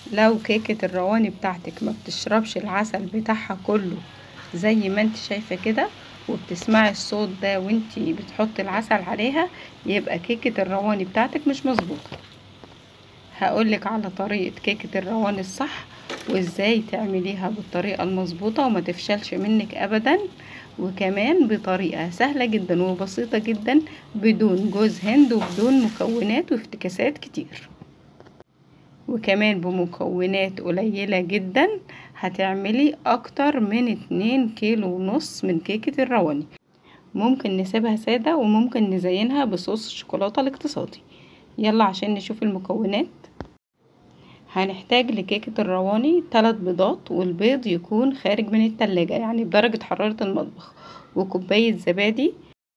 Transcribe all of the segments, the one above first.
لو كيكة الرواني بتاعتك ما بتشربش العسل بتاعها كله زي ما انت شايفة كده وبتسمعي الصوت ده وانت بتحطي العسل عليها يبقى كيكة الرواني بتاعتك مش مظبوطة هقولك على طريقة كيكة الرواني الصح وازاي تعمليها بالطريقة المظبوطة وما تفشلش منك ابدا وكمان بطريقة سهلة جدا وبسيطة جدا بدون جوز هند وبدون مكونات وافتكاسات كتير وكمان بمكونات قليلة جدا هتعملي اكتر من اتنين كيلو ونص من كيكة الرواني ممكن نسيبها سادة وممكن نزينها بصوص الشوكولاتة الاقتصادي يلا عشان نشوف المكونات هنحتاج لكيكة الرواني تلات بيضات والبيض يكون خارج من التلاجة يعني بدرجة حرارة المطبخ وكوباية زبادي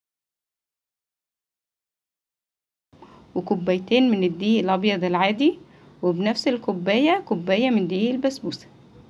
وكوبايتين من الدقيق الأبيض العادي وبنفس الكوباية كوباية من دقيق البسبوسة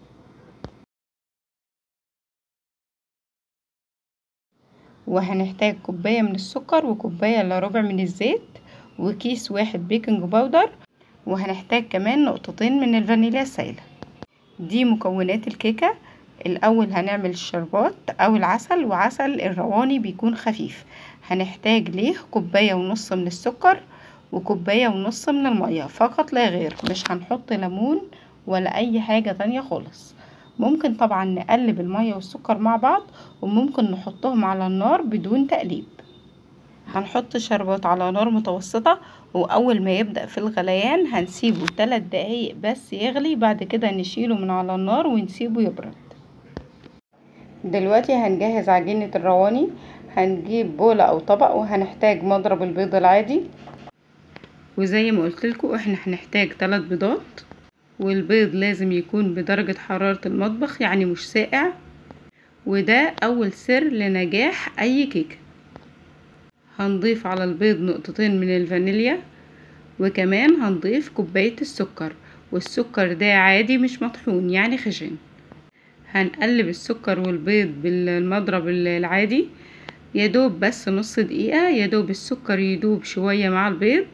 وهنحتاج كوباية من السكر وكوباية الا ربع من الزيت وكيس واحد بيكنج باودر وهنحتاج كمان نقطتين من الفانيليا السائلة دي مكونات الكيكة الأول هنعمل الشربات أو العسل وعسل الرواني بيكون خفيف هنحتاج ليه كوباية ونص من السكر وكوباية ونص من المية فقط لا غير مش هنحط ليمون ولا أي حاجة تانية خالص ممكن طبعا نقلب المية والسكر مع بعض وممكن نحطهم على النار بدون تقليب هنحط شربات على نار متوسطة وأول ما يبدأ في الغليان هنسيبه تلات دقايق بس يغلي بعد كده نشيله من على النار ونسيبه يبرد دلوقتي هنجهز عجينة الرواني هنجيب بولة أو طبق وهنحتاج مضرب البيض العادي وزي ما قلتلكوا احنا هنحتاج تلات بيضات والبيض لازم يكون بدرجة حرارة المطبخ يعني مش ساقع وده أول سر لنجاح أي كيكة هنضيف على البيض نقطتين من الفانيليا وكمان هنضيف كوباية السكر والسكر ده عادي مش مطحون يعني خشن هنقلب السكر والبيض بالمضرب العادي يدوب بس نص دقيقة يدوب السكر يدوب شوية مع البيض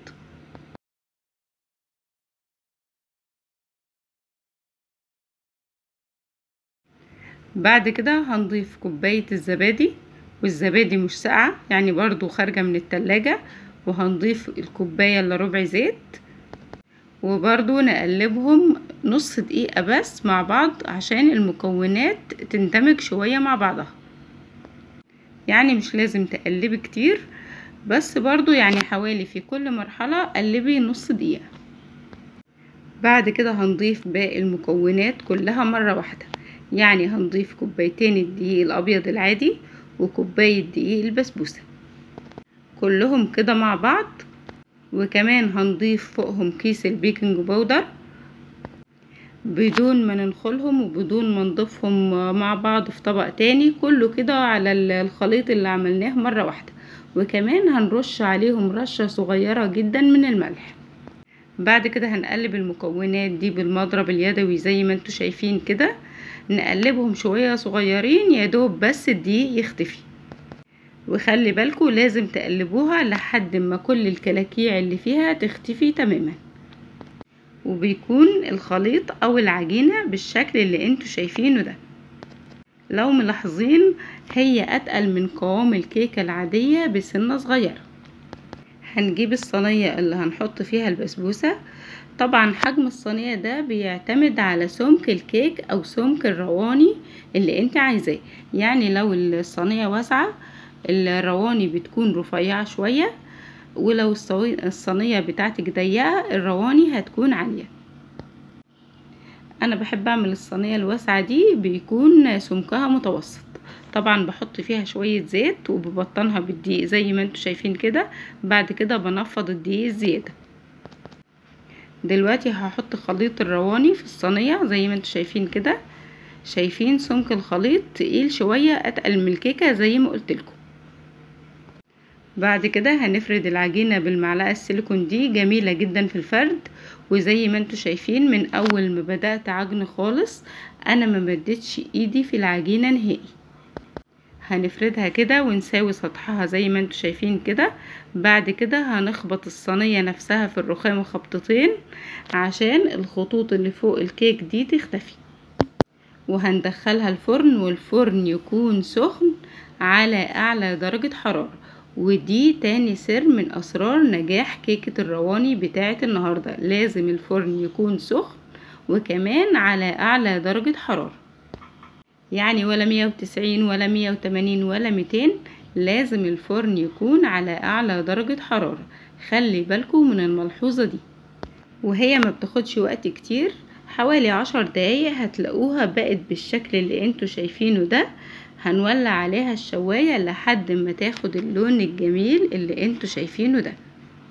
بعد كده هنضيف كوباية الزبادي والزبادي مش ساقعة يعني برضو خارجة من التلاجة وهنضيف الكوباية الا ربع زيت وبرضو نقلبهم نص دقيقة بس مع بعض عشان المكونات تندمج شوية مع بعضها يعني مش لازم تقلبي كتير بس برضو يعني حوالي في كل مرحلة قلبي نص دقيقة بعد كده هنضيف باقي المكونات كلها مرة واحدة يعني هنضيف كوبايتين الدقيق الأبيض العادي وكوباية دقيق البسبوسة كلهم كده مع بعض وكمان هنضيف فوقهم كيس البيكنج باودر بدون ما ننخلهم وبدون ما نضيفهم مع بعض في طبق تاني كله كده على الخليط اللي عملناه مرة واحدة وكمان هنرش عليهم رشة صغيرة جدا من الملح بعد كده هنقلب المكونات دي بالمضرب اليدوي زي ما انتوا شايفين كده نقلبهم شوية صغيرين يدوب بس الدقيق يختفي وخلي بالكوا لازم تقلبوها لحد ما كل الكلاكيع اللي فيها تختفي تماما وبيكون الخليط او العجينة بالشكل اللي انتوا شايفينه ده لو ملاحظين هي اتقل من قوام الكيكة العادية بسنة صغيرة هنجيب الصينية اللي هنحط فيها البسبوسة طبعا حجم الصينية ده بيعتمد على سمك الكيك او سمك الرواني اللي انت عايزاه يعني لو الصينية واسعة الرواني بتكون رفيعة شوية ولو الصينية بتاعتك ضيقة الرواني هتكون عالية انا بحب اعمل الصينية الواسعة دي بيكون سمكها متوسط طبعا بحط فيها شوية زيت وببطنها بالدقيق زي ما انتوا شايفين كده بعد كده بنفض الدقيق الزيادة دلوقتي هحط خليط الرواني في الصينية زي ما انتوا شايفين كده شايفين سمك الخليط تقيل شوية اتقل من الكيكة زي ما قلتلكم بعد كده هنفرد العجينة بالمعلقة السيليكون دي جميلة جدا في الفرد وزي ما انتوا شايفين من اول ما بدأت عجن خالص انا ما مدتش ايدي في العجينة نهائي هنفردها كده ونساوي سطحها زي ما انتوا شايفين كده بعد كده هنخبط الصينية نفسها في الرخام خبطتين عشان الخطوط اللي فوق الكيك دي تختفي وهندخلها الفرن والفرن يكون سخن على اعلى درجة حرارة ودي تاني سر من اسرار نجاح كيكة الرواني بتاعة النهاردة لازم الفرن يكون سخن وكمان على اعلى درجة حرارة يعني ولا مية وتسعين ولا مية وتمانين ولا ميتين لازم الفرن يكون على اعلى درجة حرارة خلي بالكم من الملحوظة دي وهي ما بتاخدش وقت كتير حوالي عشر دقايق هتلاقوها بقت بالشكل اللي انتوا شايفينه ده هنولع عليها الشواية لحد ما تاخد اللون الجميل اللي انتوا شايفينه ده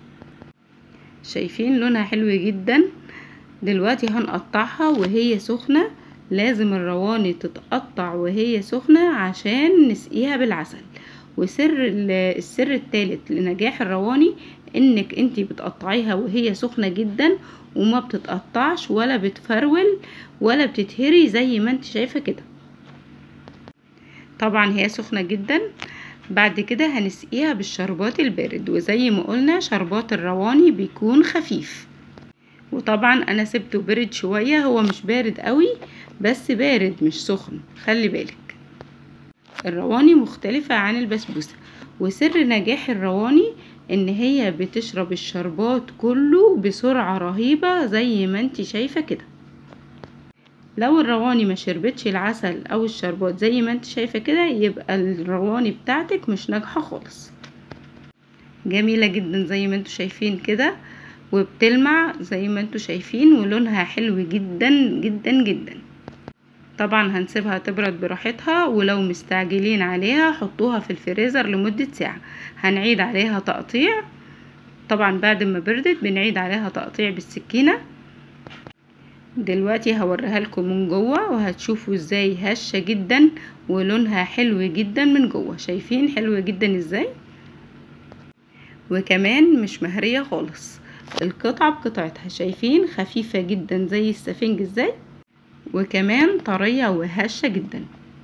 شايفين لونها حلو جدا دلوقتي هنقطعها وهي سخنة لازم الرواني تتقطع وهي سخنة عشان نسقيها بالعسل وسر السر التالت لنجاح الرواني انك انتي بتقطعيها وهي سخنة جدا وما بتتقطعش ولا بتفرول ولا بتتهري زي ما انت شايفة كده طبعا هي سخنة جدا بعد كده هنسقيها بالشربات البارد وزي ما قلنا شربات الرواني بيكون خفيف وطبعا انا سبته برد شوية هو مش بارد قوي بس بارد مش سخن خلي بالك الرواني مختلفة عن البسبوسة وسر نجاح الرواني ان هي بتشرب الشربات كله بسرعة رهيبة زي ما انت شايفة كده لو الرواني ما شربتش العسل او الشربات زي ما انت شايفة كده يبقى الرواني بتاعتك مش ناجحة خالص جميلة جدا زي ما انتوا شايفين كده وبتلمع زي ما انتوا شايفين ولونها حلو جدا جدا جدا طبعا هنسيبها تبرد براحتها ولو مستعجلين عليها حطوها في الفريزر لمدة ساعة هنعيد عليها تقطيع طبعا بعد ما بردت بنعيد عليها تقطيع بالسكينة دلوقتي هوريها لكم من جوه وهتشوفوا ازاي هشة جدا ولونها حلو جدا من جوه شايفين حلو جدا ازاي وكمان مش مهرية خالص القطعة بقطعتها شايفين خفيفة جدا زي السفنج ازاي وكمان طرية وهشة جدا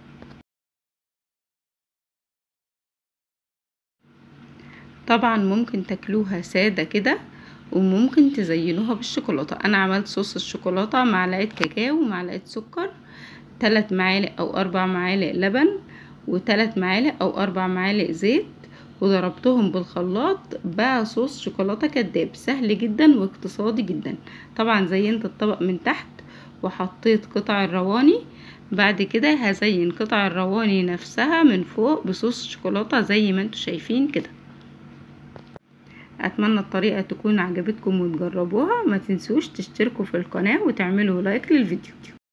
طبعا ممكن تاكلوها سادة كده وممكن تزينوها بالشوكولاتة انا عملت صوص الشوكولاتة معلقة كاكاو ومعلقة سكر تلات معالق او اربع معالق لبن وتلات معالق او اربع معالق زيت وضربتهم بالخلاط بقى صوص شوكولاتة كداب سهل جدا واقتصادي جدا طبعا زينت الطبق من تحت وحطيت قطع الرواني بعد كده هزين قطع الرواني نفسها من فوق بصوص شوكولاتة زي ما انتوا شايفين كده اتمنى الطريقة تكون عجبتكم وتجربوها ما تنسوش تشتركوا في القناة وتعملوا لايك للفيديو